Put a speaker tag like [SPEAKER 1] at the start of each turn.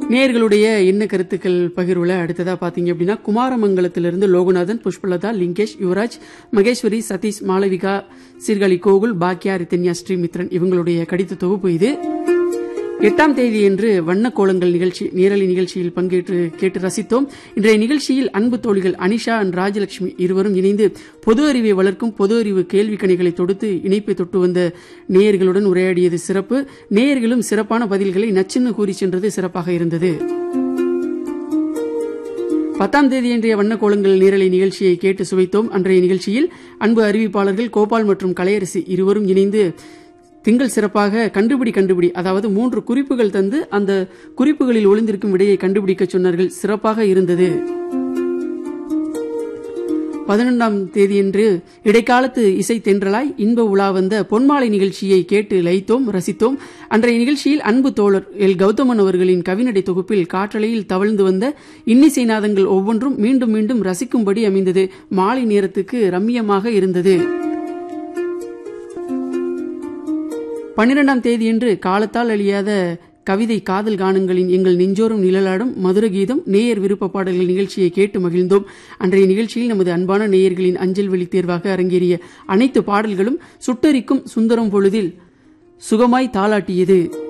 [SPEAKER 1] நேயர்களுடைய என்ன கருத்துக்கள் பகிர்வுல அடுத்ததா பாத்தீங்க அப்படின்னா குமாரமங்கலத்திலிருந்து லோகநாதன் புஷ்பலதா லிங்கேஷ் யுவராஜ் மகேஸ்வரி சதீஷ் மாளவிகா சீர்காழி கோகுல் பாக்கியா ரித்தன்யா ஸ்ரீமித்ரன் இவங்களுடைய கடித தொகுப்பு இது எட்டாம் தேதி என்று வண்ண கோலங்கள் நிகழ்ச்சி நேரலை நிகழ்ச்சியில் பங்கேற்று கேட்டு ரசித்தோம் இன்றைய நிகழ்ச்சியில் அன்பு தோழிகள் அனிஷா அண்ட் ராஜலட்சுமி இருவரும் இணைந்து பொது அறிவை வளர்க்கும் பொது அறிவு கேள்வி கணிகளை தொடுத்து இணைப்பை தொட்டு வந்த நேயர்களுடன் உரையாடியது சிறப்பு நேயர்களும் சிறப்பான பதில்களை நச்சுன்னு கூறி சென்றது சிறப்பாக இருந்தது பத்தாம் தேதி இன்றைய வண்ணக்கோலங்கள் நேரலை நிகழ்ச்சியை கேட்டு சுவைத்தோம் அன்றைய நிகழ்ச்சியில் அன்பு அறிவிப்பாளர்கள் கோபால் மற்றும் கலையரசி இருவரும் இணைந்து திங்கள் சிறப்பாக கண்டுபிடி கண்டுபிடி அதாவது மூன்று குறிப்புகள் தந்து அந்த குறிப்புகளில் ஒளிந்திருக்கும் விடையை கண்டுபிடிக்க சொன்னார்கள் சிறப்பாக இருந்தது பதினொன்றாம் தேதியன்று இடைக்காலத்து இசை தென்றலாய் இன்ப உலா வந்த பொன்மாலை நிகழ்ச்சியை கேட்டு லயித்தோம் ரசித்தோம் அன்றைய நிகழ்ச்சியில் அன்பு தோழர் எல் கௌதமன் அவர்களின் கவிநடை தொகுப்பில் காற்றலையில் தவழ்ந்து வந்த இன்னிசை நாதங்கள் ஒவ்வொன்றும் மீண்டும் மீண்டும் ரசிக்கும்படி அமைந்தது மாலை நேரத்துக்கு ரம்மியமாக இருந்தது பன்னிரெண்டாம் தேதியன்று காலத்தால் அழியாத கவிதை காதல் கானங்களின் எங்கள் நெஞ்சோறும் நிழலாடும் மதுர கீதம் நேயர் விருப்ப பாடல்கள் நிகழ்ச்சியை கேட்டு மகிழ்ந்தோம் அன்றைய நிகழ்ச்சியில் நமது அன்பான நேயர்களின் அஞ்சல் வெளி தேர்வாக அரங்கேறிய அனைத்து பாடல்களும் சுட்டரிக்கும் சுந்தரம் பொழுதில் சுகமாய் தாளாட்டியது